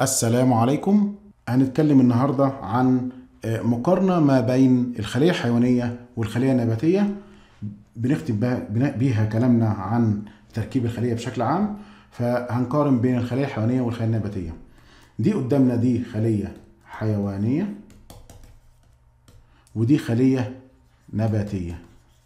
السلام عليكم هنتكلم النهاردة عن آه، مقارنة ما بين الخلية الحيوانية والخلية النباتية بنختم بها- بنا- بيها كلامنا عن تركيب الخلية بشكل عام فهنقارن بين الخلية الحيوانية والخلية النباتية دي قدامنا دي خلية حيوانية ودي خلية نباتية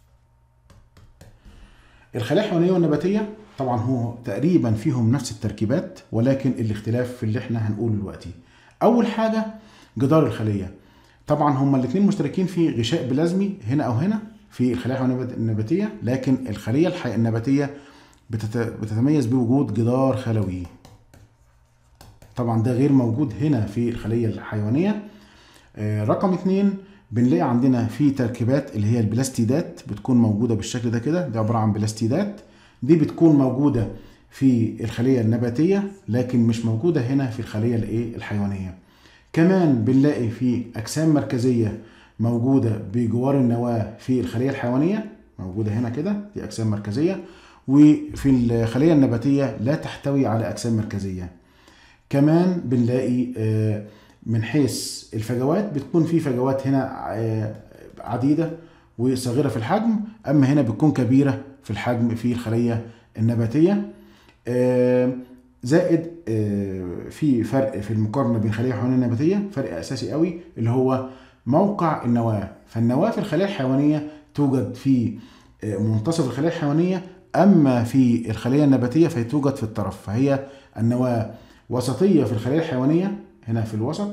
الخلايا الحيوانيه والنباتيه طبعا هو تقريبا فيهم نفس التركيبات ولكن الاختلاف في اللي احنا هنقوله دلوقتي اول حاجه جدار الخليه طبعا هما الاثنين مشتركين في غشاء بلازمي هنا او هنا في الخلايا الحيوانيه النباتيه لكن الخليه الحي... النباتيه بتت... بتتميز بوجود جدار خلوي طبعا ده غير موجود هنا في الخليه الحيوانيه آه، رقم اتنين بنلاقي عندنا في تركيبات اللي هي البلاستيدات بتكون موجودة بالشكل ده كده دي عبارة عن بلاستيدات دي بتكون موجودة في الخلية النباتية لكن مش موجودة هنا في الخلية الايه الحيوانية كمان بنلاقي في أجسام مركزية موجودة بجوار النواة في الخلية الحيوانية موجودة هنا كده دي أجسام مركزية وفي الخلية النباتية لا تحتوي على أجسام مركزية كمان بنلاقي آه، من حيث الفجوات بتكون في فجوات هنا آه، عديدة وصغيرة في الحجم أما هنا بتكون كبيرة في الحجم في الخلية النباتية آه، زائد آه، في فرق في المقارنة بين الخلية الحيوانية والنباتية فرق أساسي قوي اللي هو موقع النواة فالنواة في الخلية الحيوانية توجد في آه، منتصف الخلية الحيوانية أما في الخلية النباتية فتوجد في الطرف فهي النواة وسطية في الخلية الحيوانية هنا في الوسط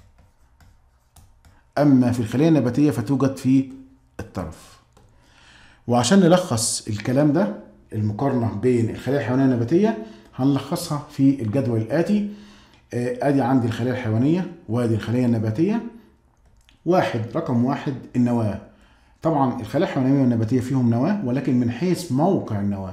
أما في الخلية النباتية فتوجد في الطرف وعشان نلخص الكلام ده المقارنة بين الخلية الحيوانية والنباتية هنلخصها في الجدول الآتي آه، ادي عندي الخلية الحيوانية وادي الخلية النباتية واحد رقم واحد النواة طبعا الخلايا الحيوانية والنباتية فيهم نواة ولكن من حيث موقع النواة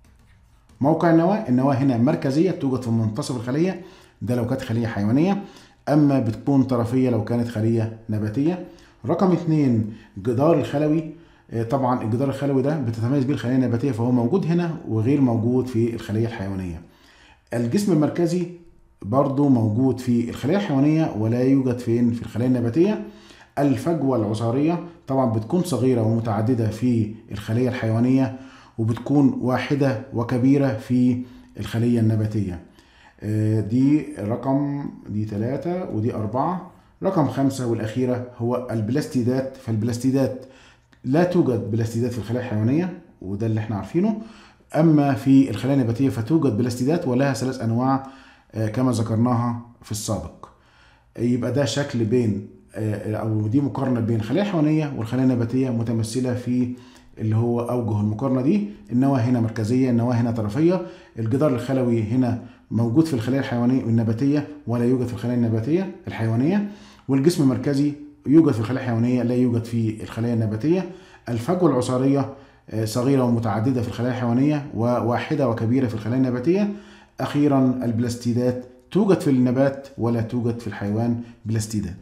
موقع النواة النواة هنا مركزية توجد في منتصف الخلية ده لو كانت خلية حيوانية أما بتكون طرفية لو كانت خلية نباتية رقم اتنين جدار الخلوي آه، طبعا الجدار الخلوي ده بتتميز بيه الخلية النباتية فهو موجود هنا وغير موجود في الخلية الحيوانية الجسم المركزي برضو موجود في الخلية الحيوانية ولا يوجد فين في الخلية النباتية الفجوة العصارية طبعا بتكون صغيرة ومتعددة في الخلية الحيوانية وبتكون واحدة وكبيرة في الخلية النباتية آه، دي رقم دي ثلاثة ودي أربعة رقم خمسة والأخيرة هو البلاستيدات فالبلاستيدات لا توجد بلاستيدات في الخلايا الحيوانية وده اللي احنا عارفينه أما في الخلايا النباتية فتوجد بلاستيدات ولها ثلاث أنواع آه، كما ذكرناها في السابق يبقى ده شكل بين آه، او دي مقارنه بين الخلايا الحيوانيه والخلايا النباتيه متمثله في اللي هو اوجه المقارنه دي النواه هنا مركزيه النواه هنا طرفيه الجدار الخلوي هنا موجود في الخلايا الحيوانيه والنباتيه ولا يوجد في الخلايا النباتيه الحيوانيه والجسم المركزي يوجد في الخلايا الحيوانيه لا يوجد في الخلايا النباتيه الفجوه العصاريه آه، صغيره ومتعدده في الخلايا الحيوانيه وواحده وكبيره في الخلايا النباتيه اخيرا البلاستيدات توجد في النبات ولا توجد في الحيوان بلاستيدات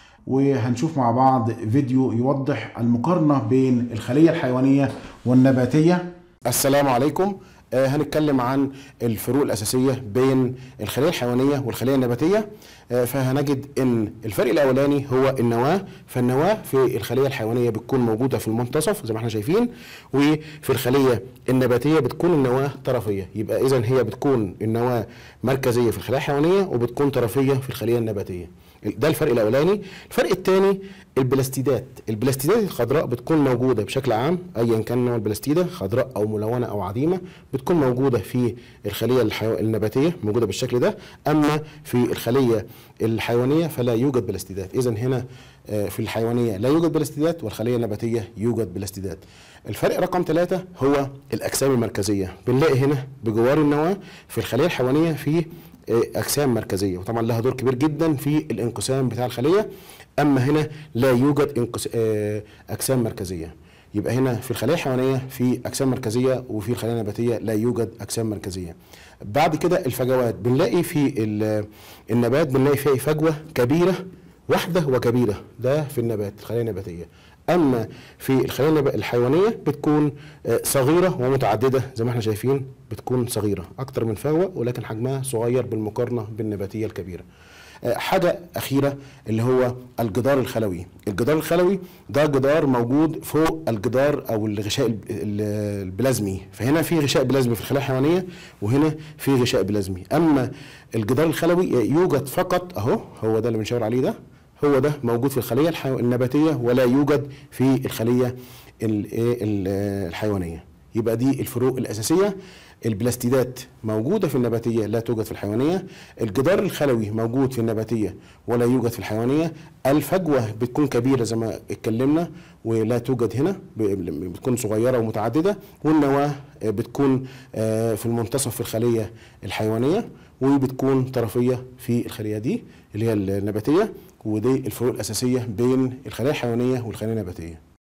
وهنشوف مع بعض فيديو يوضح المقارنة بين الخلية الحيوانية والنباتية السلام عليكم آه، هنتكلم عن الفروق الأساسية بين الخلية الحيوانية والخلية النباتية آه، فهنجد أن الفرق الأولاني هو النواة فالنواة في الخلية الحيوانية بتكون موجودة في المنتصف زي ما احنا شايفين وفي الخلية النباتية بتكون النواة طرفية يبقى إذا هي بتكون النواة مركزية في الخلية الحيوانية وبتكون طرفية في الخلية النباتية ده الفرق الاولاني الفرق الثاني البلاستيدات البلاستيدات الخضراء بتكون موجوده بشكل عام ايا كان نوع البلاستيده خضراء او ملونه او عديمه بتكون موجوده في الخليه الحيو... النباتيه موجوده بالشكل ده اما في الخليه الحيوانيه فلا يوجد بلاستيدات اذا هنا آه، في الحيوانيه لا يوجد بلاستيدات والخليه النباتيه يوجد بلاستيدات الفرق رقم ثلاثة هو الأجسام المركزية بنلاقي هنا بجوار النواة في الخلية الحيوانية في اجسام مركزيه وطبعا لها دور كبير جدا في الانقسام بتاع الخليه اما هنا لا يوجد انقس... آه، اجسام مركزيه يبقى هنا في الخلايا الحيوانيه في اجسام مركزيه وفي الخلايا النباتيه لا يوجد اجسام مركزيه بعد كده الفجوات بنلاقي في ال- النبات بنلاقي فيه فجوه كبيره واحده وكبيره ده في النبات الخلايا النباتيه اما في الخلايا النب- الحيوانيه بتكون آه، صغيره ومتعدده زي ما احنا شايفين بتكون صغيره اكتر من فهوه ولكن حجمها صغير بالمقارنه بالنباتيه الكبيره آه، حاجة أخيرة اللي هو الجدار الخلوي الجدار الخلوي ده جدار موجود فوق الجدار أو الغشاء الب- ال- البلازمي فهنا في غشاء بلازمي في الخلايا الحيوانية وهنا في غشاء بلازمي أما الجدار الخلوي يوجد فقط أهو هو ده اللي بنشاور عليه ده هو ده موجود في الخلية الحيو- النباتية ولا يوجد في الخلية ال- إيه ال- الحيوانية يبقى دي الفروق الأساسية البلاستيدات موجودة في النباتية لا توجد في الحيوانية الجدار الخلوي موجود في النباتية ولا يوجد في الحيوانية الفجوة بتكون كبيرة زي ما اتكلمنا ولا توجد هنا ب- بتكون صغيرة ومتعددة والنواة بتكون آه، في المنتصف في الخلية الحيوانية وبتكون طرفية في الخلية دي اللي هي النباتية ودي الفروق الأساسية بين الخلايا الحيوانية والخلايا النباتية